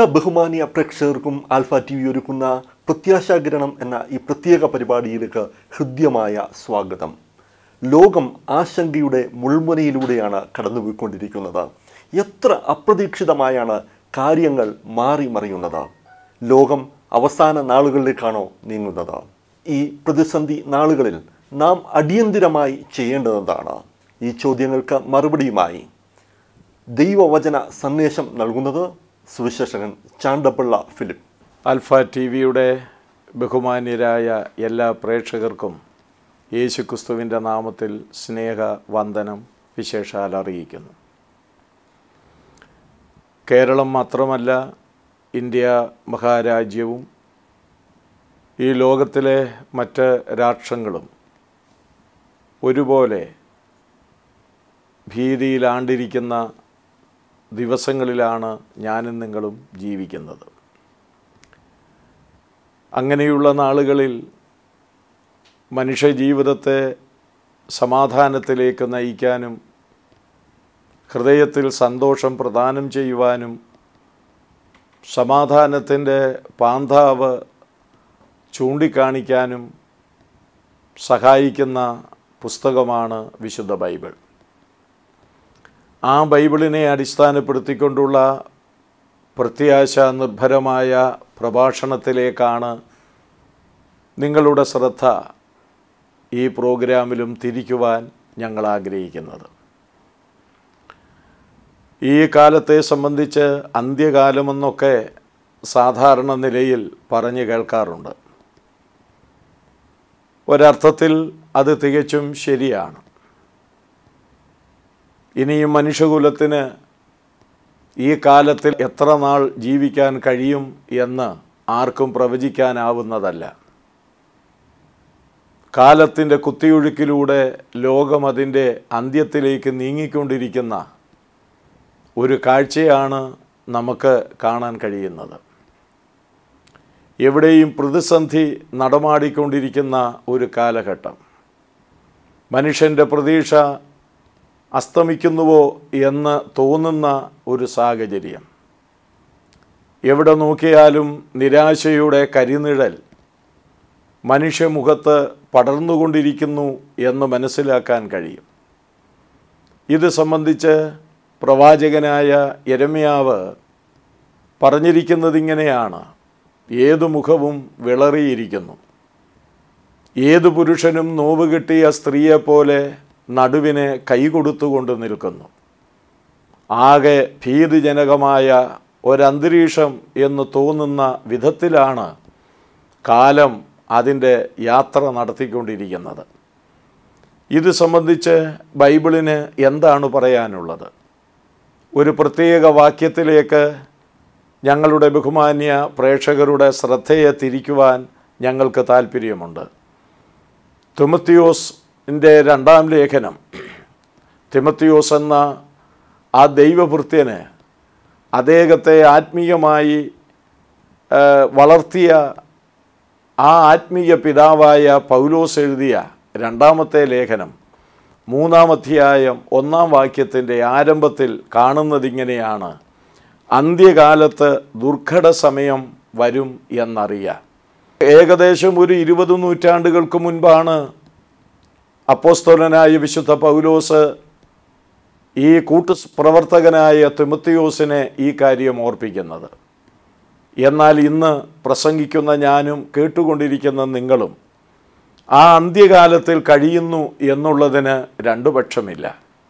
ബഹുമാനിയ പ്രേക്ഷകർക്കും alpha T V ഒരുക്കുന്ന പ്രത്യാശാകിരണം എന്ന ഈ പ്രത്യേക പരിപാടിയിലേക്ക് ഹൃദ്യമായ സ്വാഗതം ലോകം ആശങ്കയുടെ മുൾമുനയിലൂടെയാണ് കടന്നുപോയിക്കൊണ്ടിരിക്കുന്നത് എത്ര അപ്രതീക്ഷിതമായാണ് കാര്യങ്ങൾ മാറി മറിയുന്നത് ലോകം അവസാന നാളുകളിലേക്കാണോ നീങ്ങുന്നത് ഈ പ്രതിസന്ധി നാളുകളിൽ നാം അടിയന്തിരമായി ചെയ്യേണ്ടതെന്താണ് ഈ ചോദ്യങ്ങൾക്ക് മറുപടിയുമായി ദൈവവചന സന്ദേശം നൽകുന്നത് സുവിശേഷകൻ ചാണ്ടപ്പിള്ള ഫിലിപ്പ് ആൽഫ ടി വിയുടെ ബഹുമാന്യരായ എല്ലാ പ്രേക്ഷകർക്കും യേശുക്രിസ്തുവിൻ്റെ നാമത്തിൽ സ്നേഹ വന്ദനം വിശേഷാൽ അറിയിക്കുന്നു കേരളം മാത്രമല്ല ഇന്ത്യ മഹാരാജ്യവും ഈ ലോകത്തിലെ മറ്റ് രാഷ്ട്രങ്ങളും ഒരുപോലെ ഭീതിയിലാണ്ടിരിക്കുന്ന ദിവസങ്ങളിലാണ് ഞാനും നിങ്ങളും ജീവിക്കുന്നത് അങ്ങനെയുള്ള നാളുകളിൽ മനുഷ്യജീവിതത്തെ സമാധാനത്തിലേക്ക് നയിക്കാനും ഹൃദയത്തിൽ സന്തോഷം പ്രദാനം ചെയ്യുവാനും സമാധാനത്തിൻ്റെ പാന്താവ് ചൂണ്ടിക്കാണിക്കാനും സഹായിക്കുന്ന പുസ്തകമാണ് വിശുദ്ധ ബൈബിൾ ആ ബൈബിളിനെ അടിസ്ഥാനപ്പെടുത്തിക്കൊണ്ടുള്ള പ്രത്യാശ നിർഭരമായ പ്രഭാഷണത്തിലേക്കാണ് നിങ്ങളുടെ ശ്രദ്ധ ഈ പ്രോഗ്രാമിലും തിരിക്കുവാൻ ഞങ്ങൾ ആഗ്രഹിക്കുന്നത് ഈ കാലത്തെ സംബന്ധിച്ച് അന്ത്യകാലമെന്നൊക്കെ സാധാരണ നിലയിൽ പറഞ്ഞു കേൾക്കാറുണ്ട് ഒരർത്ഥത്തിൽ അത് തികച്ചും ശരിയാണ് ഇനിയും മനുഷ്യകുലത്തിന് ഈ കാലത്തിൽ എത്ര നാൾ ജീവിക്കാൻ കഴിയും എന്ന് ആർക്കും പ്രവചിക്കാനാവുന്നതല്ല കാലത്തിൻ്റെ കുത്തിയൊഴുക്കിലൂടെ ലോകം അതിൻ്റെ അന്ത്യത്തിലേക്ക് നീങ്ങിക്കൊണ്ടിരിക്കുന്ന ഒരു കാഴ്ചയാണ് നമുക്ക് കാണാൻ കഴിയുന്നത് എവിടെയും പ്രതിസന്ധി നടമാടിക്കൊണ്ടിരിക്കുന്ന ഒരു കാലഘട്ടം മനുഷ്യൻ്റെ പ്രതീക്ഷ അസ്തമിക്കുന്നുവോ എന്ന് തോന്നുന്ന ഒരു സാഹചര്യം എവിടെ നോക്കിയാലും നിരാശയുടെ കരിനിഴൽ മനുഷ്യമുഖത്ത് പടർന്നുകൊണ്ടിരിക്കുന്നു എന്ന് മനസ്സിലാക്കാൻ കഴിയും ഇത് സംബന്ധിച്ച് പ്രവാചകനായ യരമ്യാവ് പറഞ്ഞിരിക്കുന്നതിങ്ങനെയാണ് ഏതു മുഖവും വിളറിയിരിക്കുന്നു ഏതു പുരുഷനും നോവ് കിട്ടിയ സ്ത്രീയെപ്പോലെ നടുവിനെ കൈകൊടുത്തുകൊണ്ട് നിൽക്കുന്നു ആകെ ഭീതിജനകമായ ഒരന്തരീക്ഷം എന്ന് തോന്നുന്ന വിധത്തിലാണ് കാലം അതിൻ്റെ യാത്ര നടത്തിക്കൊണ്ടിരിക്കുന്നത് ഇത് സംബന്ധിച്ച് ബൈബിളിന് എന്താണ് പറയാനുള്ളത് ഒരു പ്രത്യേക വാക്യത്തിലേക്ക് ഞങ്ങളുടെ ബഹുമാന്യ പ്രേക്ഷകരുടെ ശ്രദ്ധയെ തിരിക്കുവാൻ ഞങ്ങൾക്ക് താല്പര്യമുണ്ട് തിമത്തിയോസിൻ്റെ രണ്ടാം ലേഖനം തിമത്തിയോസ് എന്ന ആ ദൈവഭൃത്യന് അദ്ദേഹത്തെ ആത്മീയമായി ആ, വളർത്തിയ ആ ആത്മീയ പിതാവായ പൗലോസ് എഴുതിയ രണ്ടാമത്തെ ലേഖനം മൂന്നാം അധ്യായം ഒന്നാം വാക്യത്തിൻ്റെ ആരംഭത്തിൽ കാണുന്നതിങ്ങനെയാണ് അന്ത്യകാലത്ത് ദുർഘട സമയം വരും എന്നറിയാം ഏകദേശം ഒരു ഇരുപത് നൂറ്റാണ്ടുകൾക്ക് മുൻപാണ് അപ്പോസ്തോലനായ വിശുദ്ധ പൗലോസ് ഈ കൂട്ടു പ്രവർത്തകനായ തിമത്തിയോസിനെ ഈ കാര്യം ഓർപ്പിക്കുന്നത് എന്നാൽ ഇന്ന് പ്രസംഗിക്കുന്ന ഞാനും കേട്ടുകൊണ്ടിരിക്കുന്ന നിങ്ങളും ആ അന്ത്യകാലത്തിൽ കഴിയുന്നു എന്നുള്ളതിന് രണ്ടു പക്ഷമില്ല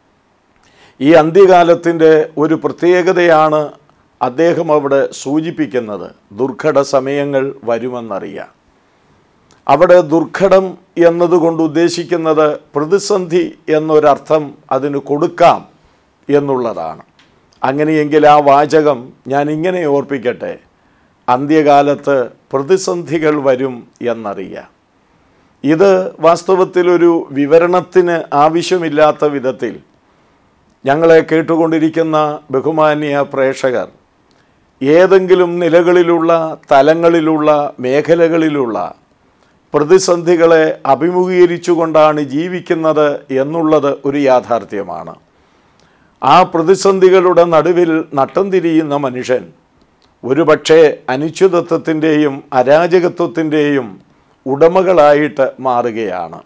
ഈ അന്ത്യകാലത്തിൻ്റെ ഒരു പ്രത്യേകതയാണ് അദ്ദേഹം അവിടെ സൂചിപ്പിക്കുന്നത് ദുർഘട സമയങ്ങൾ വരുമെന്നറിയാം അവിടെ ദുർഘടം എന്നതുകൊണ്ട് ഉദ്ദേശിക്കുന്നത് പ്രതിസന്ധി എന്നൊരർത്ഥം അതിന് കൊടുക്കാം എന്നുള്ളതാണ് അങ്ങനെയെങ്കിൽ ആ വാചകം ഞാൻ ഇങ്ങനെ ഓർപ്പിക്കട്ടെ അന്ത്യകാലത്ത് പ്രതിസന്ധികൾ വരും എന്നറിയാം ഇത് വാസ്തവത്തിൽ ഒരു വിവരണത്തിന് ആവശ്യമില്ലാത്ത വിധത്തിൽ ഞങ്ങളെ കേട്ടുകൊണ്ടിരിക്കുന്ന ബഹുമാന്യ പ്രേക്ഷകർ ഏതെങ്കിലും നിലകളിലുള്ള തലങ്ങളിലുള്ള മേഖലകളിലുള്ള പ്രതിസന്ധികളെ അഭിമുഖീകരിച്ചുകൊണ്ടാണ് ജീവിക്കുന്നത് എന്നുള്ളത് ഒരു യാഥാർത്ഥ്യമാണ് ആ പ്രതിസന്ധികളുടെ നടുവിൽ നട്ടം തിരിയുന്ന മനുഷ്യൻ ഒരുപക്ഷെ അനിശ്ചിതത്വത്തിൻ്റെയും അരാജകത്വത്തിൻ്റെയും ഉടമകളായിട്ട് മാറുകയാണ്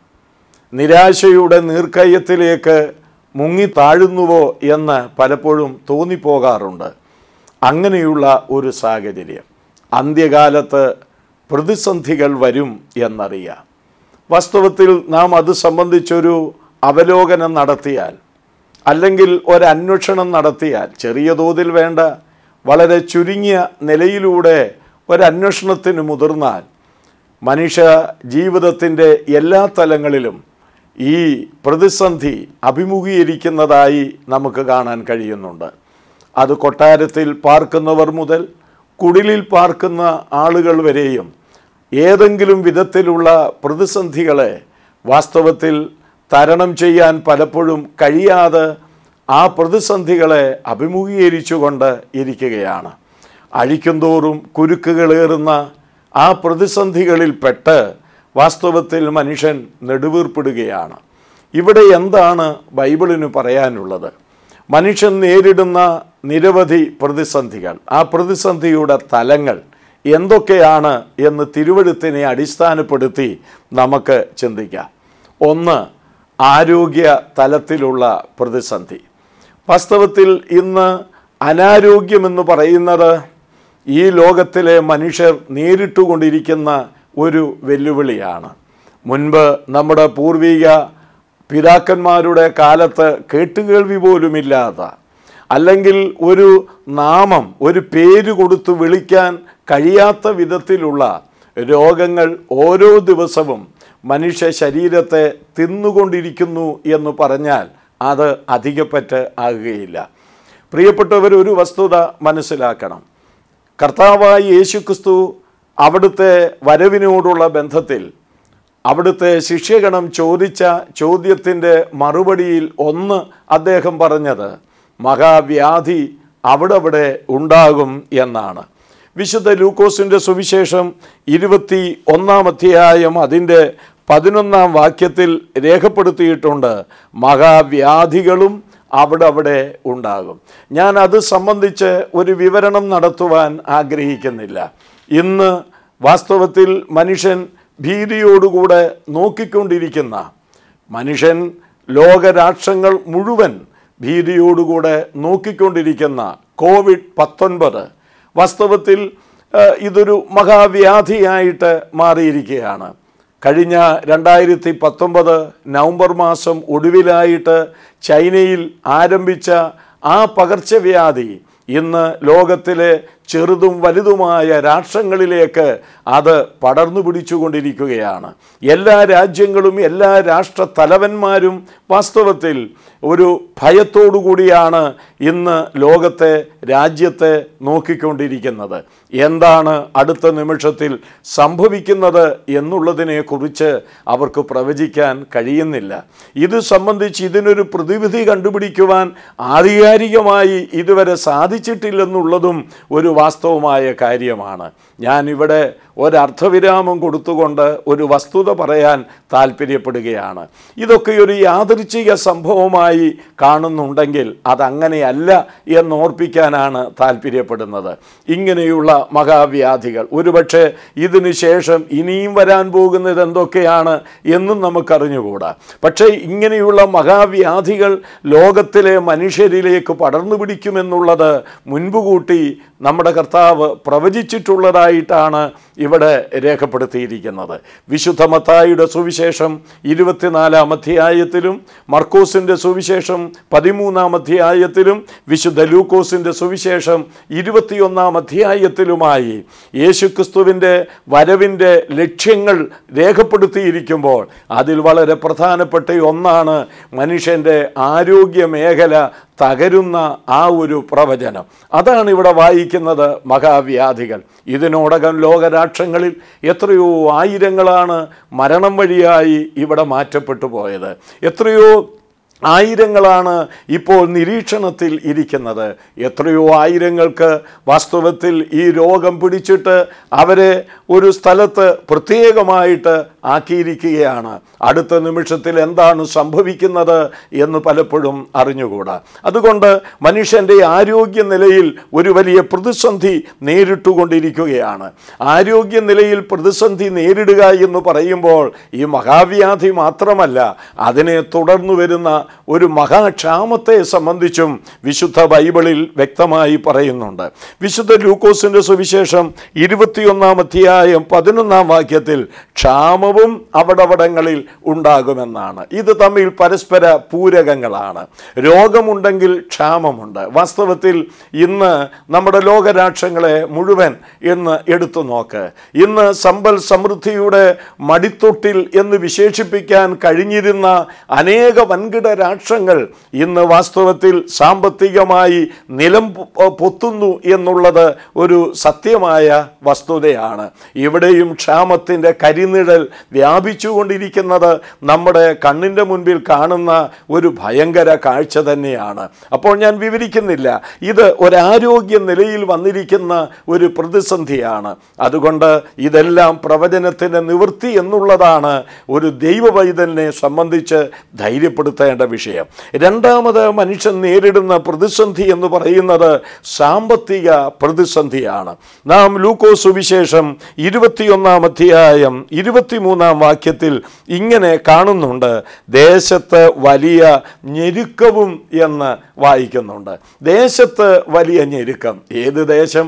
നിരാശയുടെ നീർക്കയ്യത്തിലേക്ക് മുങ്ങി താഴുന്നുവോ എന്ന് പലപ്പോഴും തോന്നിപ്പോകാറുണ്ട് അങ്ങനെയുള്ള ഒരു സാഹചര്യം അന്ത്യകാലത്ത് പ്രതിസന്ധികൾ വരും എന്നറിയാം വാസ്തവത്തിൽ നാം അത് സംബന്ധിച്ചൊരു അവലോകനം നടത്തിയാൽ അല്ലെങ്കിൽ ഒരന്വേഷണം നടത്തിയാൽ ചെറിയ തോതിൽ വേണ്ട വളരെ ചുരുങ്ങിയ നിലയിലൂടെ ഒരന്വേഷണത്തിന് മുതിർന്നാൽ മനുഷ്യ ജീവിതത്തിൻ്റെ എല്ലാ തലങ്ങളിലും ഈ പ്രതിസന്ധി അഭിമുഖീകരിക്കുന്നതായി നമുക്ക് കാണാൻ കഴിയുന്നുണ്ട് അത് കൊട്ടാരത്തിൽ പാർക്കുന്നവർ മുതൽ കുടിലിൽ പാർക്കുന്ന ആളുകൾ വരെയും ഏതെങ്കിലും വിധത്തിലുള്ള പ്രതിസന്ധികളെ വാസ്തവത്തിൽ തരണം ചെയ്യാൻ പലപ്പോഴും കഴിയാതെ ആ പ്രതിസന്ധികളെ അഭിമുഖീകരിച്ചുകൊണ്ട് ഇരിക്കുകയാണ് അഴിക്കുന്തോറും കുരുക്കുകളേറുന്ന ആ പ്രതിസന്ധികളിൽ പെട്ട് വാസ്തവത്തിൽ മനുഷ്യൻ നെടുവീർപ്പിടുകയാണ് ഇവിടെ എന്താണ് ബൈബിളിന് പറയാനുള്ളത് മനുഷ്യൻ നേരിടുന്ന നിരവധി പ്രതിസന്ധികൾ ആ പ്രതിസന്ധിയുടെ തലങ്ങൾ എന്തൊക്കെയാണ് എന്ന് തിരുവഴുത്തിനെ അടിസ്ഥാനപ്പെടുത്തി നമുക്ക് ചിന്തിക്കാം ഒന്ന് ആരോഗ്യ തലത്തിലുള്ള പ്രതിസന്ധി വാസ്തവത്തിൽ ഇന്ന് അനാരോഗ്യമെന്ന് പറയുന്നത് ഈ ലോകത്തിലെ മനുഷ്യർ നേരിട്ടുകൊണ്ടിരിക്കുന്ന ഒരു വെല്ലുവിളിയാണ് മുൻപ് നമ്മുടെ പൂർവിക പിതാക്കന്മാരുടെ കാലത്ത് കേട്ടുകേൾവി പോലുമില്ലാത്ത അല്ലെങ്കിൽ ഒരു നാമം ഒരു പേര് കൊടുത്ത് വിളിക്കാൻ കഴിയാത്ത വിധത്തിലുള്ള രോഗങ്ങൾ ഓരോ ദിവസവും മനുഷ്യ ശരീരത്തെ തിന്നുകൊണ്ടിരിക്കുന്നു എന്ന് പറഞ്ഞാൽ അത് അധികപ്പറ്റ് ആകുകയില്ല പ്രിയപ്പെട്ടവർ ഒരു വസ്തുത മനസ്സിലാക്കണം കർത്താവായ യേശുക്രിസ്തു അവിടുത്തെ വരവിനോടുള്ള ബന്ധത്തിൽ അവിടുത്തെ ശിഷ്യഗണം ചോദിച്ച ചോദ്യത്തിൻ്റെ മറുപടിയിൽ ഒന്ന് അദ്ദേഹം പറഞ്ഞത് മഹാവ്യാധി അവിടെ അവിടെ ഉണ്ടാകും എന്നാണ് വിശുദ്ധ ലൂക്കോസിൻ്റെ സുവിശേഷം ഇരുപത്തി ഒന്നാം അധ്യായം അതിൻ്റെ പതിനൊന്നാം വാക്യത്തിൽ രേഖപ്പെടുത്തിയിട്ടുണ്ട് മഹാവ്യാധികളും അവിടെ അവിടെ ഉണ്ടാകും ഞാൻ അത് സംബന്ധിച്ച് ഒരു വിവരണം നടത്തുവാൻ ആഗ്രഹിക്കുന്നില്ല ഇന്ന് വാസ്തവത്തിൽ മനുഷ്യൻ ഭീതിയോടുകൂടെ നോക്കിക്കൊണ്ടിരിക്കുന്ന മനുഷ്യൻ ലോകരാഷ്ട്രങ്ങൾ മുഴുവൻ ഭീതിയോടുകൂടെ നോക്കിക്കൊണ്ടിരിക്കുന്ന കോവിഡ് പത്തൊൻപത് വാസ്തവത്തിൽ ഏഹ്, ഇതൊരു മഹാവ്യാധിയായിട്ട് മാറിയിരിക്കുകയാണ് കഴിഞ്ഞ രണ്ടായിരത്തി പത്തൊമ്പത് നവംബർ മാസം ഒടുവിലായിട്ട് ചൈനയിൽ ആരംഭിച്ച ആ പകർച്ചവ്യാധി ഇന്ന് ലോകത്തിലെ ചെറുതും വലുതുമായ രാഷ്ട്രങ്ങളിലേക്ക് അത് പടർന്നു പിടിച്ചുകൊണ്ടിരിക്കുകയാണ് എല്ലാ രാജ്യങ്ങളും എല്ലാ രാഷ്ട്ര തലവന്മാരും വാസ്തവത്തിൽ ഒരു ഭയത്തോടു കൂടിയാണ് ഇന്ന് ലോകത്തെ രാജ്യത്തെ നോക്കിക്കൊണ്ടിരിക്കുന്നത് എന്താണ് അടുത്ത നിമിഷത്തിൽ സംഭവിക്കുന്നത് എന്നുള്ളതിനെ കുറിച്ച് അവർക്ക് പ്രവചിക്കാൻ കഴിയുന്നില്ല ഇത് സംബന്ധിച്ച് ഇതിനൊരു പ്രതിവിധി കണ്ടുപിടിക്കുവാൻ ആധികാരികമായി ഇതുവരെ സാധിച്ചിട്ടില്ലെന്നുള്ളതും ഒരു വാസ്തവമായ കാര്യമാണ് ഞാൻ ഇവിടെ ഒരർത്ഥവിരാമം കൊടുത്തുകൊണ്ട് ഒരു വസ്തുത പറയാൻ താല്പര്യപ്പെടുകയാണ് ഇതൊക്കെ ഒരു യാദൃച്ഛിക സംഭവമായി കാണുന്നുണ്ടെങ്കിൽ അതങ്ങനെയല്ല എന്നോർപ്പിക്കാനാണ് താല്പര്യപ്പെടുന്നത് ഇങ്ങനെയുള്ള മഹാവ്യാധികൾ ഒരുപക്ഷെ ഇതിനു ശേഷം ഇനിയും വരാൻ പോകുന്നത് എന്തൊക്കെയാണ് എന്നും നമുക്കറിഞ്ഞുകൂടാ പക്ഷേ ഇങ്ങനെയുള്ള മഹാവ്യാധികൾ ലോകത്തിലെ മനുഷ്യരിലേക്ക് പടർന്നു പിടിക്കുമെന്നുള്ളത് മുൻപ് കൂട്ടി നമ്മുടെ കർത്താവ് പ്രവചിച്ചിട്ടുള്ളതായിട്ടാണ് ഇവിടെ രേഖപ്പെടുത്തിയിരിക്കുന്നത് വിശുദ്ധ മത്തായിയുടെ സുവിശേഷം ഇരുപത്തിനാലാം അധ്യായത്തിലും മർക്കോസിൻ്റെ സുവിശേഷം പതിമൂന്നാം അധ്യായത്തിലും വിശുദ്ധ ലൂക്കോസിൻ്റെ സുവിശേഷം ഇരുപത്തിയൊന്നാം അധ്യായത്തിലുമായി യേശുക്രിസ്തുവിൻ്റെ വരവിൻ്റെ ലക്ഷ്യങ്ങൾ രേഖപ്പെടുത്തിയിരിക്കുമ്പോൾ അതിൽ വളരെ പ്രധാനപ്പെട്ട ഒന്നാണ് മനുഷ്യൻ്റെ ആരോഗ്യ മേഖല തകരുന്ന ആ ഒരു പ്രവചനം അതാണ് ഇവിടെ വായിക്കുന്നത് മഹാവ്യാധികൾ ഇതിനോടകം ലോകരാഷ്ട്രങ്ങളിൽ എത്രയോ ആയിരങ്ങളാണ് മരണം വഴിയായി ഇവിടെ മാറ്റപ്പെട്ടു പോയത് എത്രയോ ആയിരങ്ങളാണ് ഇപ്പോൾ നിരീക്ഷണത്തിൽ ഇരിക്കുന്നത് എത്രയോ ആയിരങ്ങൾക്ക് വാസ്തവത്തിൽ ഈ രോഗം പിടിച്ചിട്ട് അവരെ ഒരു സ്ഥലത്ത് പ്രത്യേകമായിട്ട് ആക്കിയിരിക്കുകയാണ് അടുത്ത നിമിഷത്തിൽ എന്താണ് സംഭവിക്കുന്നത് എന്ന് പലപ്പോഴും അറിഞ്ഞുകൂടാ അതുകൊണ്ട് മനുഷ്യൻ്റെ ആരോഗ്യ നിലയിൽ ഒരു വലിയ പ്രതിസന്ധി നേരിട്ടുകൊണ്ടിരിക്കുകയാണ് ആരോഗ്യ നിലയിൽ പ്രതിസന്ധി നേരിടുക എന്ന് പറയുമ്പോൾ ഈ മഹാവ്യാധി മാത്രമല്ല അതിനെ തുടർന്നു വരുന്ന ഒരു മഹാക്ഷാമത്തെ സംബന്ധിച്ചും വിശുദ്ധ ബൈബിളിൽ വ്യക്തമായി പറയുന്നുണ്ട് വിശുദ്ധ ലൂക്കോസിന്റെ സുവിശേഷം ഇരുപത്തിയൊന്നാം അധ്യായം പതിനൊന്നാം വാക്യത്തിൽ ക്ഷാമവും അവിടവിടങ്ങളിൽ ഉണ്ടാകുമെന്നാണ് ഇത് തമ്മിൽ പരസ്പര പൂരകങ്ങളാണ് രോഗമുണ്ടെങ്കിൽ ക്ഷാമമുണ്ട് വാസ്തവത്തിൽ ഇന്ന് നമ്മുടെ ലോകരാഷ്ട്രങ്ങളെ മുഴുവൻ ഇന്ന് എടുത്തു നോക്ക് ഇന്ന് സമ്പൽ സമൃദ്ധിയുടെ മടിത്തൊട്ടിൽ എന്ന് വിശേഷിപ്പിക്കാൻ കഴിഞ്ഞിരുന്ന അനേക വൻകിട രാഷ്ട്രങ്ങൾ ഇന്ന് വാസ്തവത്തിൽ സാമ്പത്തികമായി നിലം പൊ- പൊത്തുന്നു എന്നുള്ളത് ഒരു സത്യമായ വസ്തുതയാണ് ഇവിടെയും ക്ഷാമത്തിൻ്റെ കരിനിഴൽ വ്യാപിച്ചുകൊണ്ടിരിക്കുന്നത് നമ്മുടെ കണ്ണിൻ്റെ മുൻപിൽ കാണുന്ന ഒരു ഭയങ്കര കാഴ്ച തന്നെയാണ് അപ്പോൾ ഞാൻ വിവരിക്കുന്നില്ല ഇത് ഒരാരോഗ്യ നിലയിൽ വന്നിരിക്കുന്ന ഒരു പ്രതിസന്ധിയാണ് അതുകൊണ്ട് ഇതെല്ലാം പ്രവചനത്തിൻ്റെ നിവൃത്തി എന്നുള്ളതാണ് ഒരു ദൈവവൈതലിനെ സംബന്ധിച്ച് ധൈര്യപ്പെടുത്തേണ്ട വിഷയം രണ്ടാമത് മനുഷ്യൻ നേരിടുന്ന പ്രതിസന്ധി എന്ന് പറയുന്നത് സാമ്പത്തിക പ്രതിസന്ധിയാണ് നാം ലൂക്കോ സുവിശേഷം ഇരുപത്തിയൊന്നാം അധ്യായം ഇരുപത്തിമൂന്നാം വാക്യത്തിൽ ഇങ്ങനെ കാണുന്നുണ്ട് ദേശത്ത് വലിയ ഞെരുക്കവും എന്ന് വായിക്കുന്നുണ്ട് ദേശത്ത് വലിയ ഞെരുക്കം ഏത് ദേശം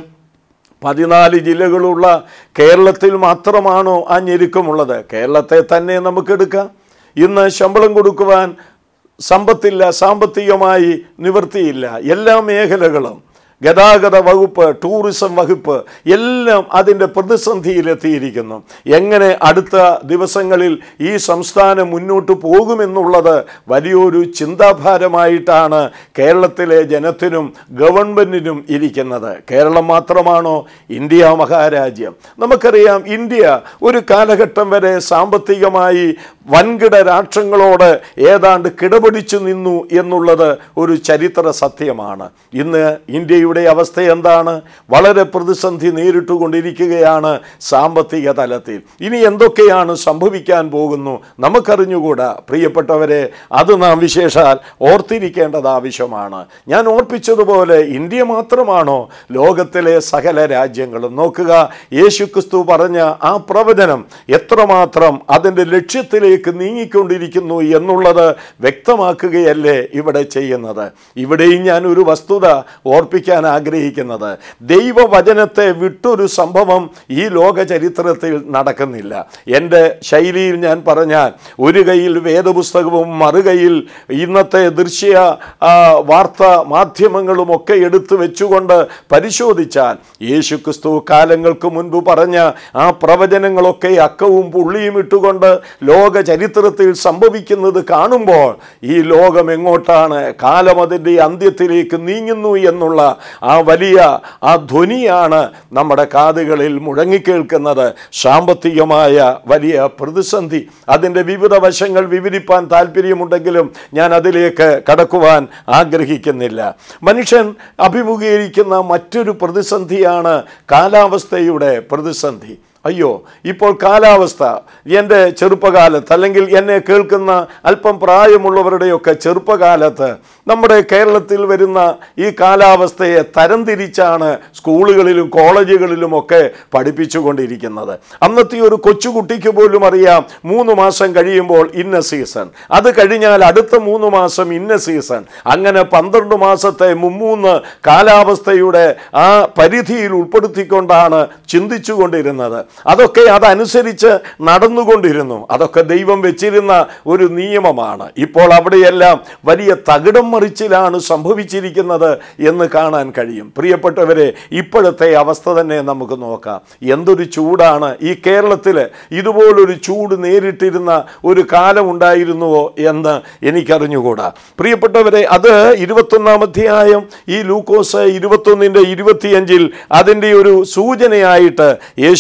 പതിനാല് ജില്ലകളുള്ള കേരളത്തിൽ മാത്രമാണോ ആ ഞെരുക്കമുള്ളത് കേരളത്തെ തന്നെ നമുക്കെടുക്കാം ഇന്ന് ശമ്പളം കൊടുക്കുവാൻ സമ്പത്തില്ല സാമ്പത്തികമായി നിവൃത്തിയില്ല എല്ലാ മേഖലകളും ഗതാഗത വകുപ്പ് ടൂറിസം വകുപ്പ് എല്ലാം അതിൻ്റെ പ്രതിസന്ധിയിലെത്തിയിരിക്കുന്നു എങ്ങനെ അടുത്ത ദിവസങ്ങളിൽ ഈ സംസ്ഥാനം മുന്നോട്ട് പോകുമെന്നുള്ളത് വലിയൊരു ചിന്താഭാരമായിട്ടാണ് കേരളത്തിലെ ജനത്തിനും ഗവൺമെൻറ്റിനും ഇരിക്കുന്നത് കേരളം മാത്രമാണോ ഇന്ത്യ മഹാരാജ്യം നമുക്കറിയാം ഇന്ത്യ ഒരു കാലഘട്ടം വരെ സാമ്പത്തികമായി വൻകിട രാഷ്ട്രങ്ങളോട് ഏതാണ്ട് കിടപിടിച്ചു നിന്നു എന്നുള്ളത് ഒരു ചരിത്ര സത്യമാണ് ഇന്ന് ഇന്ത്യയുടെ അവസ്ഥ എന്താണ് വളരെ പ്രതിസന്ധി നേരിട്ടുകൊണ്ടിരിക്കുകയാണ് സാമ്പത്തിക തലത്തിൽ ഇനി എന്തൊക്കെയാണ് സംഭവിക്കാൻ പോകുന്നു നമുക്കറിഞ്ഞുകൂടാ പ്രിയപ്പെട്ടവരെ അത് നാം വിശേഷാൽ ഓർത്തിരിക്കേണ്ടത് ആവശ്യമാണ് ഞാൻ ഓർപ്പിച്ചതുപോലെ ഇന്ത്യ മാത്രമാണോ ലോകത്തിലെ സകല രാജ്യങ്ങളും നോക്കുക യേശുക്രിസ്തു പറഞ്ഞ ആ പ്രവചനം എത്രമാത്രം അതിൻ്റെ ലക്ഷ്യത്തിലേക്ക് നീങ്ങിക്കൊണ്ടിരിക്കുന്നു എന്നുള്ളത് വ്യക്തമാക്കുകയല്ലേ ഇവിടെ ചെയ്യുന്നത് ഇവിടെയും ഞാൻ ഒരു വസ്തുത ഓർപ്പിക്കാൻ ആഗ്രഹിക്കുന്നത് ദൈവവചനത്തെ വിട്ടൊരു സംഭവം ഈ ലോക ചരിത്രത്തിൽ നടക്കുന്നില്ല എൻ്റെ ശൈലിയിൽ ഞാൻ പറഞ്ഞാൽ ഒരു കയ്യിൽ വേദപുസ്തകവും മറുകൈയിൽ ഇന്നത്തെ ദൃശ്യ ആ, വാർത്താ മാധ്യമങ്ങളും ഒക്കെ എടുത്തു വെച്ചുകൊണ്ട് പരിശോധിച്ചാൽ യേശു ക്രിസ്തു കാലങ്ങൾക്ക് മുൻപ് പറഞ്ഞ ആ പ്രവചനങ്ങളൊക്കെ അക്കവും പുള്ളിയും ഇട്ടുകൊണ്ട് ലോക ചരിത്രത്തിൽ സംഭവിക്കുന്നത് കാണുമ്പോൾ ഈ ലോകം എങ്ങോട്ടാണ് കാലം അതിൻ്റെ അന്ത്യത്തിലേക്ക് നീങ്ങുന്നു എന്നുള്ള ആ വലിയ ആ ധ്വനിയാണ് നമ്മുടെ കാതുകളിൽ മുഴങ്ങിക്കേൾക്കുന്നത് സാമ്പത്തികമായ വലിയ പ്രതിസന്ധി അതിൻ്റെ വിവിധ വശങ്ങൾ വിവരിപ്പാൻ താല്പര്യമുണ്ടെങ്കിലും ഞാൻ അതിലേക്ക് കടക്കുവാൻ ആഗ്രഹിക്കുന്നില്ല മനുഷ്യൻ അഭിമുഖീകരിക്കുന്ന മറ്റൊരു പ്രതിസന്ധിയാണ് കാലാവസ്ഥയുടെ പ്രതിസന്ധി അയ്യോ ഇപ്പോൾ കാലാവസ്ഥ എൻ്റെ ചെറുപ്പകാലത്ത് അല്ലെങ്കിൽ എന്നെ കേൾക്കുന്ന അല്പം പ്രായമുള്ളവരുടെയൊക്കെ ചെറുപ്പകാലത്ത് നമ്മുടെ കേരളത്തിൽ വരുന്ന ഈ കാലാവസ്ഥയെ തരംതിരിച്ചാണ് സ്കൂളുകളിലും കോളേജുകളിലുമൊക്കെ പഠിപ്പിച്ചുകൊണ്ടിരിക്കുന്നത് അന്നത്തെ ഒരു കൊച്ചുകുട്ടിക്ക് പോലും അറിയാം മൂന്ന് മാസം കഴിയുമ്പോൾ ഇന്ന സീസൺ അത് കഴിഞ്ഞാൽ അടുത്ത മൂന്ന് മാസം ഇന്ന സീസൺ അങ്ങനെ പന്ത്രണ്ട് മാസത്തെ മുമ്മൂന്ന് കാലാവസ്ഥയുടെ ആ പരിധിയിൽ ഉൾപ്പെടുത്തിക്കൊണ്ടാണ് ചിന്തിച്ചുകൊണ്ടിരുന്നത് അതൊക്കെ അതനുസരിച്ച് നടന്നുകൊണ്ടിരുന്നു അതൊക്കെ ദൈവം വെച്ചിരുന്ന ഒരു നിയമമാണ് ഇപ്പോൾ അവിടെയെല്ലാം വലിയ തകിടം മറിച്ചിലാണ് സംഭവിച്ചിരിക്കുന്നത് എന്ന് കാണാൻ കഴിയും പ്രിയപ്പെട്ടവരെ ഇപ്പോഴത്തെ അവസ്ഥ തന്നെ നമുക്ക് നോക്കാം എന്തൊരു ചൂടാണ് ഈ കേരളത്തിൽ ഇതുപോലൊരു ചൂട് നേരിട്ടിരുന്ന ഒരു കാലം ഉണ്ടായിരുന്നുവോ എന്ന് എനിക്കറിഞ്ഞുകൂടാ പ്രിയപ്പെട്ടവരെ അത് ഇരുപത്തൊന്നാം അധ്യായം ഈ ലൂക്കോസ് ഇരുപത്തൊന്നിൻ്റെ ഇരുപത്തിയഞ്ചിൽ അതിൻ്റെ ഒരു സൂചനയായിട്ട് യേശുക്രിസ്തു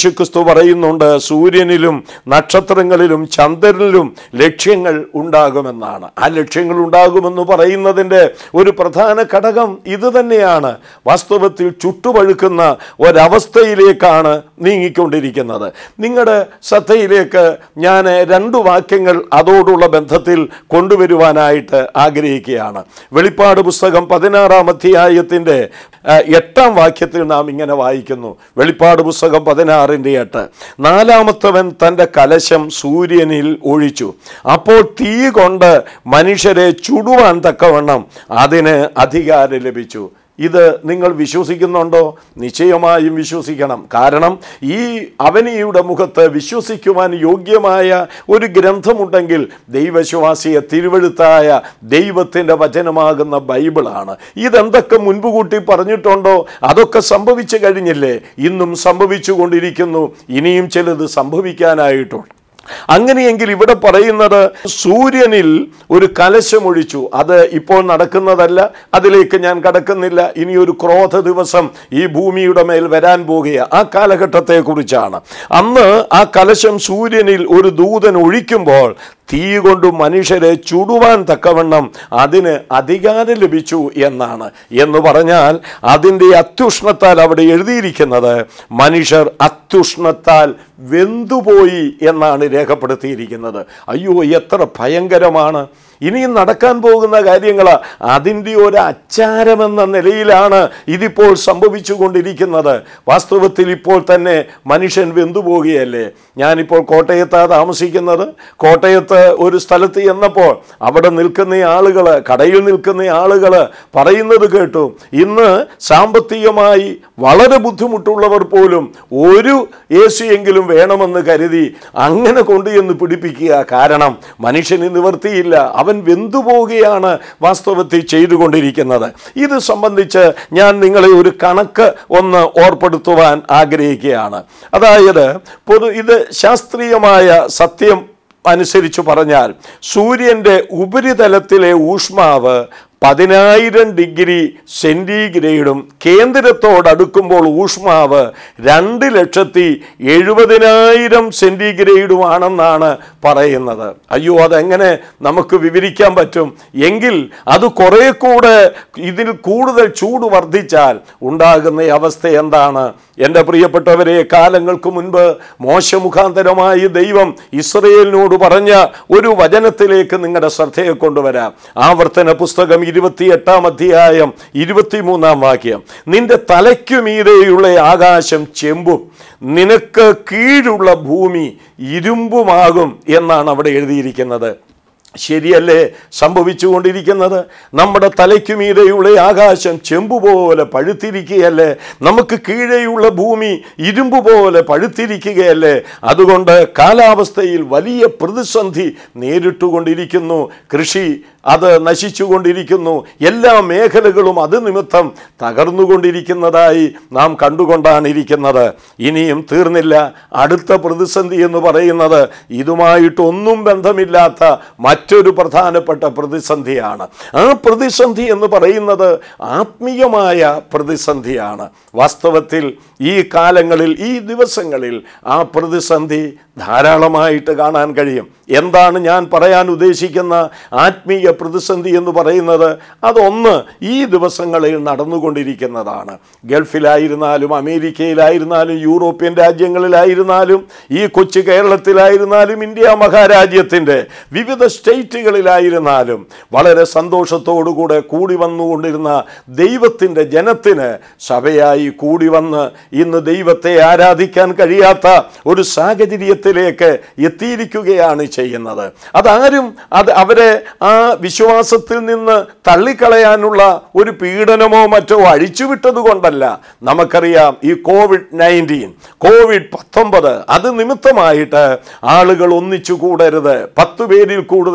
പറയുന്നുണ്ട് സൂര്യനിലും നക്ഷത്രങ്ങളിലും ചന്ദ്രനിലും ലക്ഷ്യങ്ങൾ ഉണ്ടാകുമെന്നാണ് ആ ലക്ഷ്യങ്ങൾ ഉണ്ടാകുമെന്ന് പറയുന്നതിൻ്റെ ഒരു പ്രധാന ഘടകം ഇത് തന്നെയാണ് വാസ്തവത്തിൽ ചുട്ടുപഴുക്കുന്ന ഒരവസ്ഥയിലേക്കാണ് നീങ്ങിക്കൊണ്ടിരിക്കുന്നത് നിങ്ങളുടെ ശ്രദ്ധയിലേക്ക് ഞാൻ രണ്ട് വാക്യങ്ങൾ അതോടുള്ള ബന്ധത്തിൽ കൊണ്ടുവരുവാനായിട്ട് ആഗ്രഹിക്കുകയാണ് വെളിപ്പാട് പുസ്തകം പതിനാറാം അധ്യായത്തിൻ്റെ ആ, എട്ടാം വാക്യത്തിൽ നാം ഇങ്ങനെ വായിക്കുന്നു വെളിപ്പാട് പുസ്തകം പതിനാറിൻ്റെ എട്ട് നാലാമത്തവൻ തൻ്റെ കലശം സൂര്യനിൽ ഒഴിച്ചു അപ്പോൾ തീ കൊണ്ട് മനുഷ്യരെ ചുടുവാൻ തക്കവണ്ണം അതിന് അധികാരം ലഭിച്ചു ഇത് നിങ്ങൾ വിശ്വസിക്കുന്നുണ്ടോ നിശ്ചയമായും വിശ്വസിക്കണം കാരണം ഈ അവനിയുടെ മുഖത്ത് വിശ്വസിക്കുവാൻ യോഗ്യമായ ഒരു ഗ്രന്ഥമുണ്ടെങ്കിൽ ദൈവശ്വാസിയെ തിരുവഴുത്തായ ദൈവത്തിൻ്റെ വചനമാകുന്ന ബൈബിളാണ് ഇതെന്തൊക്കെ മുൻപ് കൂട്ടി പറഞ്ഞിട്ടുണ്ടോ അതൊക്കെ സംഭവിച്ചു കഴിഞ്ഞില്ലേ ഇന്നും സംഭവിച്ചു കൊണ്ടിരിക്കുന്നു ഇനിയും ചിലത് സംഭവിക്കാനായിട്ടുണ്ട് അങ്ങനെയെങ്കിൽ ഇവിടെ പറയുന്നത് സൂര്യനിൽ ഒരു കലശമൊഴിച്ചു അത് ഇപ്പോൾ നടക്കുന്നതല്ല അതിലേക്ക് ഞാൻ കടക്കുന്നില്ല ഇനി ഒരു ക്രോധ ദിവസം ഈ ഭൂമിയുടെ മേൽ വരാൻ പോകുക ആ കാലഘട്ടത്തെ കുറിച്ചാണ് അന്ന് ആ കലശം സൂര്യനിൽ ഒരു ദൂതൻ ഒഴിക്കുമ്പോൾ തീ കൊണ്ട് മനുഷ്യരെ ചുടുവാൻ തക്കവണ്ണം അതിന് അധികാരം ലഭിച്ചു എന്നാണ് എന്ന് പറഞ്ഞാൽ അതിൻ്റെ അത്യുഷ്ണത്താൽ അവിടെ എഴുതിയിരിക്കുന്നത് മനുഷ്യർ അത്യുഷ്ണത്താൽ വെന്തുപോയി എന്നാണ് രേഖപ്പെടുത്തിയിരിക്കുന്നത് അയ്യോ എത്ര ഭയങ്കരമാണ് ഇനിയും നടക്കാൻ പോകുന്ന കാര്യങ്ങൾ അതിൻ്റെ ഒരു അച്ചാരമെന്ന നിലയിലാണ് ഇതിപ്പോൾ സംഭവിച്ചു കൊണ്ടിരിക്കുന്നത് വാസ്തവത്തിൽ ഇപ്പോൾ തന്നെ മനുഷ്യൻ വെന്തുപോകുകയല്ലേ ഞാനിപ്പോൾ കോട്ടയത്താണ് താമസിക്കുന്നത് കോട്ടയത്ത് ഒരു സ്ഥലത്ത് ചെന്നപ്പോൾ അവിടെ നിൽക്കുന്ന ആളുകൾ കടയിൽ നിൽക്കുന്ന ആളുകൾ പറയുന്നത് കേട്ടു ഇന്ന് സാമ്പത്തികമായി വളരെ ബുദ്ധിമുട്ടുള്ളവർ പോലും ഒരു എ എങ്കിലും വേണമെന്ന് കരുതി അങ്ങനെ കൊണ്ടുചെന്ന് പിടിപ്പിക്കുക കാരണം മനുഷ്യന് നിവർത്തിയില്ല അവൻ വെന്തുപോവുകയാണ് വാസ്തവത്തിൽ ചെയ്തുകൊണ്ടിരിക്കുന്നത് ഇത് സംബന്ധിച്ച് ഞാൻ നിങ്ങളെ ഒരു കണക്ക് ഒന്ന് ഓർപ്പെടുത്തുവാൻ ആഗ്രഹിക്കുകയാണ് അതായത് പൊതു ഇത് ശാസ്ത്രീയമായ സത്യം അനുസരിച്ച് പറഞ്ഞാൽ സൂര്യൻ്റെ ഉപരിതലത്തിലെ ഊഷ്മാവ് പതിനായിരം ഡിഗ്രി സെൻറ്റിഗ്രേഡും കേന്ദ്രത്തോടടുക്കുമ്പോൾ ഊഷ്മാവ് രണ്ട് ലക്ഷത്തി എഴുപതിനായിരം സെൻറ്റിഗ്രേഡുമാണെന്നാണ് പറയുന്നത് അയ്യോ അതെങ്ങനെ നമുക്ക് വിവരിക്കാൻ പറ്റും എങ്കിൽ അത് കുറേ കൂടെ ഇതിൽ കൂടുതൽ ചൂട് വർദ്ധിച്ചാൽ ഉണ്ടാകുന്ന അവസ്ഥ എന്താണ് എൻ്റെ പ്രിയപ്പെട്ടവരെ കാലങ്ങൾക്ക് മുൻപ് മോശമുഖാന്തരമായി ദൈവം ഇസ്രയേലിനോട് പറഞ്ഞ ഒരു വചനത്തിലേക്ക് നിങ്ങളുടെ ശ്രദ്ധയെ കൊണ്ടുവരാം ആവർത്തന പുസ്തകം ഇരുപത്തിയെട്ടാം അധ്യായം ഇരുപത്തിമൂന്നാം വാക്യം നിന്റെ തലയ്ക്കു മീതെയുള്ള ആകാശം ചെമ്പും നിനക്ക് കീഴുള്ള ഭൂമി ഇരുമ്പുമാകും എന്നാണ് അവിടെ എഴുതിയിരിക്കുന്നത് ശരിയല്ലേ സംഭവിച്ചുകൊണ്ടിരിക്കുന്നത് നമ്മുടെ തലയ്ക്കു മീതെയുള്ള ആകാശം ചെമ്പു പോലെ പഴുത്തിരിക്കുകയല്ലേ നമുക്ക് കീഴെയുള്ള ഭൂമി ഇരുമ്പ് പോലെ പഴുത്തിരിക്കുകയല്ലേ അതുകൊണ്ട് കാലാവസ്ഥയിൽ വലിയ പ്രതിസന്ധി നേരിട്ടുകൊണ്ടിരിക്കുന്നു കൃഷി അത് നശിച്ചുകൊണ്ടിരിക്കുന്നു എല്ലാ മേഖലകളും അത് നിമിത്തം തകർന്നുകൊണ്ടിരിക്കുന്നതായി നാം കണ്ടുകൊണ്ടാണ് ഇരിക്കുന്നത് ഇനിയും തീർന്നില്ല അടുത്ത പ്രതിസന്ധി എന്ന് പറയുന്നത് ഇതുമായിട്ടൊന്നും ബന്ധമില്ലാത്ത മറ്റൊരു പ്രധാനപ്പെട്ട പ്രതിസന്ധിയാണ് ആ പ്രതിസന്ധി എന്ന് പറയുന്നത് ആത്മീയമായ പ്രതിസന്ധിയാണ് വാസ്തവത്തിൽ ഈ കാലങ്ങളിൽ ഈ ദിവസങ്ങളിൽ ആ പ്രതിസന്ധി ധാരാളമായിട്ട് കാണാൻ കഴിയും എന്താണ് ഞാൻ പറയാൻ ഉദ്ദേശിക്കുന്ന ആത്മീയ പ്രതിസന്ധി എന്ന് പറയുന്നത് അതൊന്ന് ഈ ദിവസങ്ങളിൽ നടന്നുകൊണ്ടിരിക്കുന്നതാണ് ഗൾഫിലായിരുന്നാലും അമേരിക്കയിലായിരുന്നാലും യൂറോപ്യൻ രാജ്യങ്ങളിലായിരുന്നാലും ഈ കൊച്ചു കേരളത്തിലായിരുന്നാലും ഇന്ത്യ മഹാരാജ്യത്തിൻ്റെ വിവിധ സ്റ്റേറ്റുകളിലായിരുന്നാലും വളരെ സന്തോഷത്തോടുകൂടെ കൂടി വന്നുകൊണ്ടിരുന്ന ദൈവത്തിൻ്റെ ജനത്തിന് സഭയായി കൂടി വന്ന് ഇന്ന് ദൈവത്തെ ആരാധിക്കാൻ കഴിയാത്ത ഒരു സാഹചര്യത്തിലേക്ക് എത്തിയിരിക്കുകയാണ് ചെയ്യുന്നത് അതാരും അത് അവരെ ആ വിശ്വാസത്തിൽ നിന്ന് തള്ളിക്കളയാനുള്ള ഒരു പീഡനമോ മറ്റോ അഴിച്ചുവിട്ടത് കൊണ്ടല്ല നമുക്കറിയാം ഈ കോവിഡ് നയൻറ്റീൻ കോവിഡ് പത്തൊമ്പത് അത് നിമിത്തമായിട്ട് ആളുകൾ ഒന്നിച്ചു കൂടരുത് പത്ത് പേരിൽ കൂടുതൽ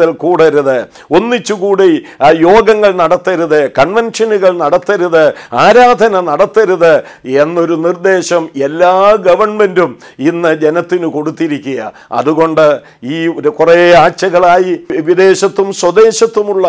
കൂടുതൽ കൂടരുത് ഒന്നിച്ചുകൂടി ആ, യോഗങ്ങൾ നടത്തരുത് കൺവെൻഷനുകൾ നടത്തരുത് ആരാധന നടത്തരുത് എന്നൊരു നിർദ്ദേശം എല്ലാ ഗവൺമെൻറ്റും ഇന്ന് ജനത്തിന് കൊടുത്തിരിക്കുക അതുകൊണ്ട് ഈ ഒരു കുറേ ആഴ്ചകളായി വിദേശത്തും സ്വദേശത്തുമുള്ള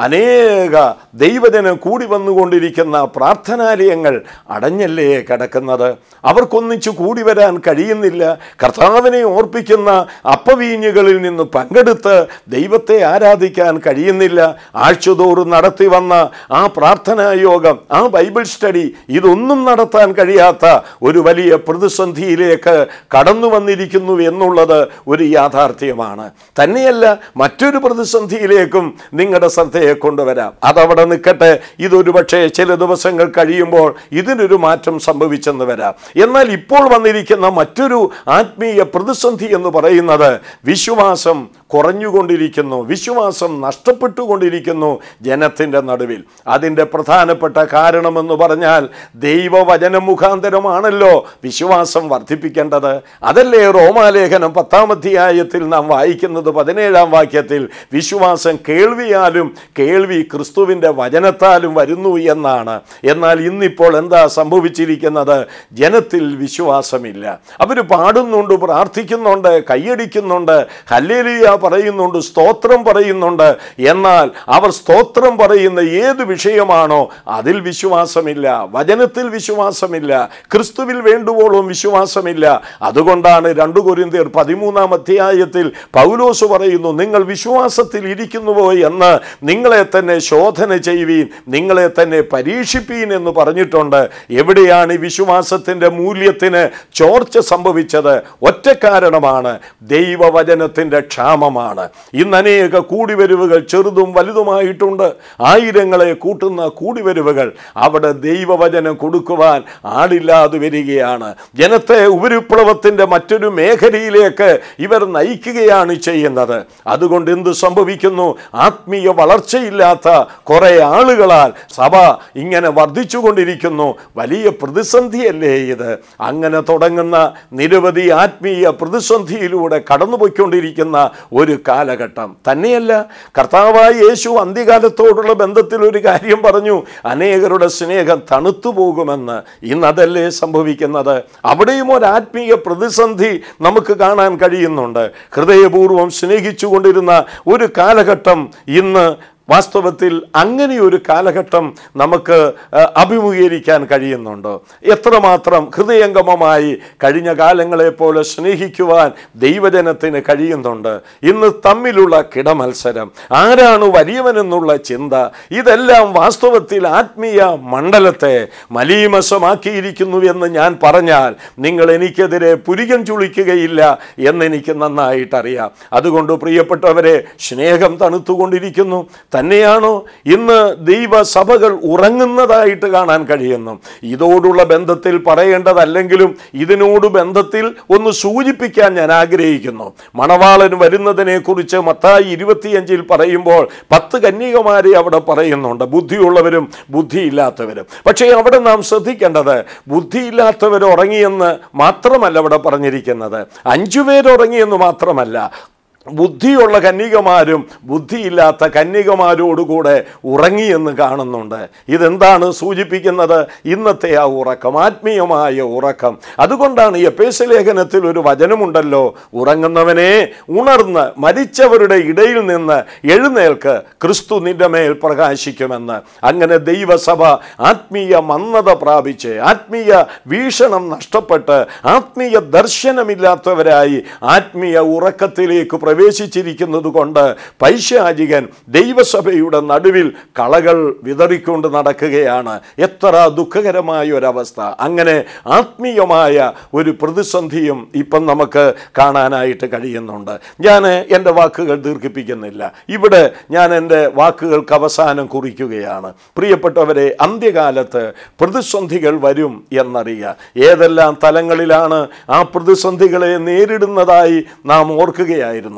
അനേക ദൈവജനം കൂടി വന്നുകൊണ്ടിരിക്കുന്ന പ്രാർത്ഥനാലയങ്ങൾ അടഞ്ഞല്ലേ കിടക്കുന്നത് അവർക്കൊന്നിച്ചു കൂടി വരാൻ കഴിയുന്നില്ല കർത്താവിനെ ഓർപ്പിക്കുന്ന അപ്പവീഞ്ഞുകളിൽ നിന്ന് പങ്കെടുത്ത് ദൈവത്തെ ആരാധിക്കാൻ കഴിയുന്നില്ല ആഴ്ചതോറും നടത്തി വന്ന ആ പ്രാർത്ഥനാ യോഗം ആ ബൈബിൾ സ്റ്റഡി ഇതൊന്നും നടത്താൻ കഴിയാത്ത ഒരു വലിയ പ്രതിസന്ധിയിലേക്ക് കടന്നു വന്നിരിക്കുന്നു എന്നുള്ളത് ഒരു യാഥാർത്ഥ്യമാണ് തന്നെയല്ല മറ്റൊരു പ്രതിസന്ധിയിലേക്കും നിങ്ങളുടെ ശ്രദ്ധയെ കൊണ്ടുവരാം അതവിടെ നിൽക്കട്ടെ ഇതൊരു പക്ഷേ ചില ദിവസങ്ങൾ കഴിയുമ്പോൾ ഇതിനൊരു മാറ്റം സംഭവിച്ചെന്ന് വരാം എന്നാൽ ഇപ്പോൾ വന്നിരിക്കുന്ന മറ്റൊരു ആത്മീയ പ്രതിസന്ധി എന്ന് പറയുന്നത് വിശ്വാസം കുറഞ്ഞുകൊണ്ടിരിക്കുന്നു വിശ്വാസം നഷ്ടപ്പെട്ടുകൊണ്ടിരിക്കുന്നു ജനത്തിൻ്റെ നടുവിൽ അതിൻ്റെ പ്രധാനപ്പെട്ട കാരണമെന്ന് പറഞ്ഞാൽ ദൈവവചന മുഖാന്തരമാണല്ലോ വിശ്വാസം വർദ്ധിപ്പിക്കേണ്ടത് അതല്ലേ റോമാലേഖനം പത്താം അധ്യായത്തിൽ നാം വായിക്കുന്നത് പതിനേഴാം വാക്യത്തിൽ വിശ്വാസം കേൾവിയാലും കേൾവി ക്രിസ്തുവിൻ്റെ വചനത്താലും വരുന്നു എന്നാണ് എന്നാൽ ഇന്നിപ്പോൾ എന്താ സംഭവിച്ചിരിക്കുന്നത് ജനത്തിൽ വിശ്വാസമില്ല അവർ പാടുന്നുണ്ട് പ്രാർത്ഥിക്കുന്നുണ്ട് കൈയടിക്കുന്നുണ്ട് ഹല്ലേലൂയ പറയുന്നുണ്ട് സ്തോത്രം പറയുന്നുണ്ട് എന്നാൽ അവർ സ്തോത്രം പറയുന്ന ഏത് വിഷയമാണോ അതിൽ വിശ്വാസമില്ല വചനത്തിൽ വിശ്വാസമില്ല ക്രിസ്തുവിൽ വേണ്ടുവോളം വിശ്വാസമില്ല അതുകൊണ്ടാണ് രണ്ടു കൊരിന്തിയർ പതിമൂന്നാം അധ്യായത്തിൽ പൗലോസ് പറയുന്നു നിങ്ങൾ വിശ്വാസത്തിൽ ഇരിക്കുന്നുവോ എന്ന് നിങ്ങളെ തന്നെ ശോധന ചെയ്യുവീൻ നിങ്ങളെ തന്നെ പരീക്ഷിപ്പീൻ എന്ന് പറഞ്ഞിട്ടുണ്ട് എവിടെയാണ് ഈ വിശ്വാസത്തിൻ്റെ മൂല്യത്തിന് ചോർച്ച സംഭവിച്ചത് ഒറ്റ കാരണമാണ് ദൈവവചനത്തിൻ്റെ ക്ഷാമമാണ് ഇന്ന് അനേക കൂടിവരവുകൾ ചെറുതും വലുതുമായിട്ടുണ്ട് ആയിരങ്ങളെ കൂട്ടുന്ന കൂടിവരവുകൾ അവിടെ ദൈവവചനം കൊടുക്കുവാൻ ആളില്ലാതെ വരികയാണ് ജനത്തെ ഉപരിപ്ലവത്തിൻ്റെ മറ്റൊരു മേഖലയിലേക്ക് ഇവർ നയിക്കുകയാണ് ചെയ്യുന്നത് അതുകൊണ്ട് എന്ത് സംഭവിക്കുന്നു ആത്മീയ വളർച്ചയില്ലാത്ത കുറേ ആളുകളാൽ സഭ ഇങ്ങനെ വർദ്ധിച്ചുകൊണ്ടിരിക്കുന്നു വലിയ പ്രതിസന്ധിയല്ലേ ഇത് അങ്ങനെ തുടങ്ങുന്ന നിരവധി ആത്മീയ പ്രതിസന്ധിയിലൂടെ കടന്നുപോയിക്കൊണ്ടിരിക്കുന്ന ഒരു കാലഘട്ടം തന്നെയല്ല കർത്താവായ യേശു അന്ത്യകാലത്തോടുള്ള ബന്ധത്തിൽ ഒരു കാര്യം പറഞ്ഞു അനേകരുടെ സ്നേഹം തണുത്തു പോകുമെന്ന് ഇന്ന് അതല്ലേ സംഭവിക്കുന്നത് അവിടെയും ഒരു ആത്മീയ പ്രതിസന്ധി നമുക്ക് കാണാൻ കഴിയുന്നുണ്ട് ഹൃദയപൂർവ്വം സ്നേഹിച്ചുകൊണ്ടിരുന്ന ഒരു കാലഘട്ടം ഇന്ന് വാസ്തവത്തിൽ അങ്ങനെ ഒരു കാലഘട്ടം നമുക്ക് ആ, അഭിമുഖീകരിക്കാൻ കഴിയുന്നുണ്ടോ എത്രമാത്രം ഹൃദയംഗമമായി കഴിഞ്ഞ കാലങ്ങളെ പോലെ സ്നേഹിക്കുവാൻ ദൈവജനത്തിന് കഴിയുന്നുണ്ട് ഇന്ന് തമ്മിലുള്ള കിടമത്സരം ആരാണ് വലിയവനെന്നുള്ള ചിന്ത ഇതെല്ലാം വാസ്തവത്തിൽ ആത്മീയ മണ്ഡലത്തെ മലീമസമാക്കിയിരിക്കുന്നു എന്ന് ഞാൻ പറഞ്ഞാൽ നിങ്ങൾ എനിക്കെതിരെ പുരികം ചുളിക്കുകയില്ല എന്നെനിക്ക് നന്നായിട്ടറിയാം അതുകൊണ്ട് പ്രിയപ്പെട്ടവരെ സ്നേഹം തണുത്തുകൊണ്ടിരിക്കുന്നു തന്നെയാണോ ഇന്ന് ദൈവസഭകൾ ഉറങ്ങുന്നതായിട്ട് കാണാൻ കഴിയുന്നു ഇതോടുള്ള ബന്ധത്തിൽ പറയേണ്ടതല്ലെങ്കിലും ഇതിനോട് ബന്ധത്തിൽ ഒന്ന് സൂചിപ്പിക്കാൻ ഞാൻ ആഗ്രഹിക്കുന്നു മണവാളൻ വരുന്നതിനെ കുറിച്ച് മത്തായി ഇരുപത്തിയഞ്ചിൽ പറയുമ്പോൾ പത്ത് കന്യകമാരെ അവിടെ പറയുന്നുണ്ട് ബുദ്ധിയുള്ളവരും ബുദ്ധിയില്ലാത്തവരും പക്ഷേ അവിടെ നാം ശ്രദ്ധിക്കേണ്ടത് ബുദ്ധിയില്ലാത്തവർ ഉറങ്ങിയെന്ന് മാത്രമല്ല അവിടെ പറഞ്ഞിരിക്കുന്നത് അഞ്ചു പേരുറങ്ങിയെന്ന് മാത്രമല്ല ബുദ്ധിയുള്ള കന്യകമാരും ബുദ്ധിയില്ലാത്ത കന്യകമാരോടുകൂടെ ഉറങ്ങിയെന്ന് കാണുന്നുണ്ട് ഇതെന്താണ് സൂചിപ്പിക്കുന്നത് ഇന്നത്തെ ആ ഉറക്കം ആത്മീയമായ ഉറക്കം അതുകൊണ്ടാണ് ഈ എപ്പേസ് ലേഖനത്തിൽ ഒരു വചനമുണ്ടല്ലോ ഉറങ്ങുന്നവനെ ഉണർന്ന് മരിച്ചവരുടെ ഇടയിൽ നിന്ന് എഴുന്നേൽക്ക് ക്രിസ്തു നിന്റെ മേൽ പ്രകാശിക്കുമെന്ന് അങ്ങനെ ദൈവസഭ ആത്മീയ മന്ദത പ്രാപിച്ച് ആത്മീയ വീക്ഷണം നഷ്ടപ്പെട്ട് ആത്മീയ ദർശനമില്ലാത്തവരായി ആത്മീയ ഉറക്കത്തിലേക്ക് പ്രവേശിച്ചിരിക്കുന്നത് കൊണ്ട് പൈശാചികൻ ദൈവസഭയുടെ നടുവിൽ കളകൾ വിതറിക്കൊണ്ട് നടക്കുകയാണ് എത്ര ദുഃഖകരമായ ഒരവസ്ഥ അങ്ങനെ ആത്മീയമായ ഒരു പ്രതിസന്ധിയും ഇപ്പം നമുക്ക് കാണാനായിട്ട് കഴിയുന്നുണ്ട് ഞാൻ എൻ്റെ വാക്കുകൾ ദീർഘിപ്പിക്കുന്നില്ല ഇവിടെ ഞാൻ എൻ്റെ വാക്കുകൾക്ക് അവസാനം കുറിക്കുകയാണ് പ്രിയപ്പെട്ടവരെ അന്ത്യകാലത്ത് പ്രതിസന്ധികൾ വരും എന്നറിയുക ഏതെല്ലാം തലങ്ങളിലാണ് ആ പ്രതിസന്ധികളെ നേരിടുന്നതായി നാം ഓർക്കുകയായിരുന്നു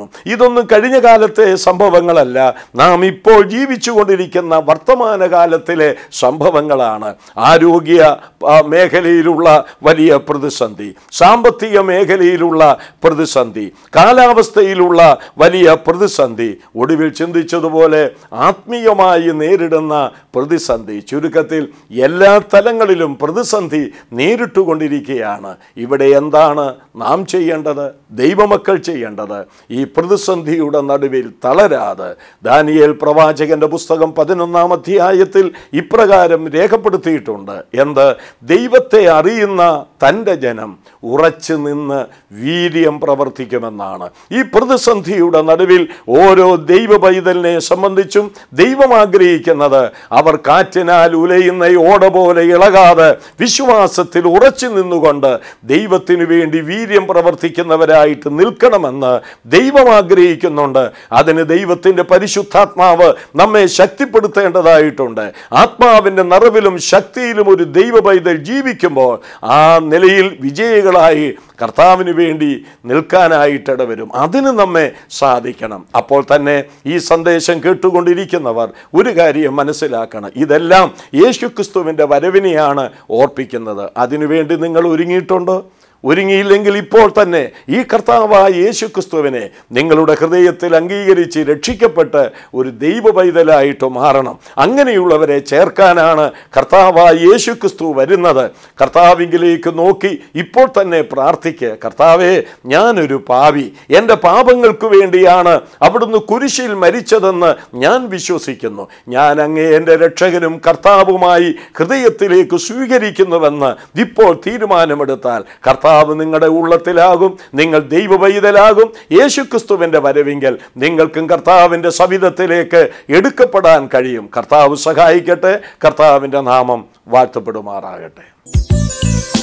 പറയുന്നു ഇതൊന്നും കഴിഞ്ഞ കാലത്തെ സംഭവങ്ങളല്ല നാം ഇപ്പോൾ ജീവിച്ചുകൊണ്ടിരിക്കുന്ന വർത്തമാനകാലത്തിലെ സംഭവങ്ങളാണ് ആരോഗ്യ ആ, മേഖലയിലുള്ള വലിയ പ്രതിസന്ധി സാമ്പത്തിക മേഖലയിലുള്ള പ്രതിസന്ധി കാലാവസ്ഥയിലുള്ള വലിയ പ്രതിസന്ധി ഒടുവിൽ ചിന്തിച്ചതുപോലെ ആത്മീയമായി നേരിടുന്ന പ്രതിസന്ധി ചുരുക്കത്തിൽ എല്ലാ തലങ്ങളിലും പ്രതിസന്ധി നേരിട്ടുകൊണ്ടിരിക്കുകയാണ് ഇവിടെ എന്താണ് നാം ചെയ്യേണ്ടത് ദൈവമക്കൾ ചെയ്യേണ്ടത് ഈ പ്രതിസന്ധിയുടെ നടുവിൽ തളരാതെ ദാനിയേൽ പ്രവാചകന്റെ പുസ്തകം പതിനൊന്നാം അധ്യായത്തിൽ ഇപ്രകാരം രേഖപ്പെടുത്തിയിട്ടുണ്ട് എന്ത് ദൈവത്തെ അറിയുന്ന തൻ്റെ ജനം ഉറച്ചു നിന്ന് വീര്യം പ്രവർത്തിക്കുമെന്നാണ് ഈ പ്രതിസന്ധിയുടെ നടുവിൽ ഓരോ ദൈവ പൈതലിനെ സംബന്ധിച്ചും ദൈവം ആഗ്രഹിക്കുന്നത് അവർ കാറ്റിനാൽ ഉലയുന്ന ഓട പോലെ ഇളകാതെ വിശ്വാസത്തിൽ ഉറച്ചു നിന്നുകൊണ്ട് ദൈവത്തിനു വേണ്ടി വീര്യം പ്രവർത്തിക്കുന്നവരായിട്ട് നിൽക്കണമെന്ന് ദൈവം ആഗ്രഹിക്കുന്നുണ്ട് അതിന് ദൈവത്തിൻ്റെ പരിശുദ്ധാത്മാവ് നമ്മെ ശക്തിപ്പെടുത്തേണ്ടതായിട്ടുണ്ട് ആത്മാവിൻ്റെ നിറവിലും ശക്തിയിലും ഒരു ദൈവ പൈതൽ ജീവിക്കുമ്പോൾ ആ നിലയിൽ വിജയികളായി കർത്താവിന് വേണ്ടി നിൽക്കാനായിട്ട് ഇടവരും അതിന് നമ്മെ സാധിക്കണം അപ്പോൾ തന്നെ ഈ സന്ദേശം കേട്ടുകൊണ്ടിരിക്കുന്നവർ ഒരു കാര്യം മനസ്സിലാക്കണം ഇതെല്ലാം യേശുക്രിസ്തുവിൻ്റെ വരവിനെയാണ് ഓർപ്പിക്കുന്നത് അതിനുവേണ്ടി നിങ്ങൾ ഒരുങ്ങിയിട്ടുണ്ടോ ഒരുങ്ങിയില്ലെങ്കിൽ ഇപ്പോൾ തന്നെ ഈ കർത്താവായ യേശു ക്രിസ്തുവിനെ നിങ്ങളുടെ ഹൃദയത്തിൽ അംഗീകരിച്ച് രക്ഷിക്കപ്പെട്ട് ഒരു ദൈവ പൈതലായിട്ട് മാറണം അങ്ങനെയുള്ളവരെ ചേർക്കാനാണ് കർത്താവായ യേശു ക്രിസ്തു വരുന്നത് കർത്താവിങ്കിലേക്ക് നോക്കി ഇപ്പോൾ തന്നെ പ്രാർത്ഥിക്ക് കർത്താവേ ഞാനൊരു പാവി എൻ്റെ പാപങ്ങൾക്ക് വേണ്ടിയാണ് അവിടുന്ന് കുരിശിൽ മരിച്ചതെന്ന് ഞാൻ വിശ്വസിക്കുന്നു ഞാൻ അങ്ങേ എൻ്റെ രക്ഷകനും കർത്താവുമായി ഹൃദയത്തിലേക്ക് സ്വീകരിക്കുന്നുവെന്ന് ഇപ്പോൾ തീരുമാനമെടുത്താൽ കർത്താവ് നിങ്ങളുടെ ഉള്ളത്തിലാകും നിങ്ങൾ ദൈവവൈതലാകും യേശുക്രിസ്തുവിൻ്റെ വരവിങ്കൽ നിങ്ങൾക്കും കർത്താവിൻ്റെ സവിധത്തിലേക്ക് എടുക്കപ്പെടാൻ കഴിയും കർത്താവ് സഹായിക്കട്ടെ കർത്താവിൻ്റെ നാമം വാഴ്ത്തപ്പെടുമാറാകട്ടെ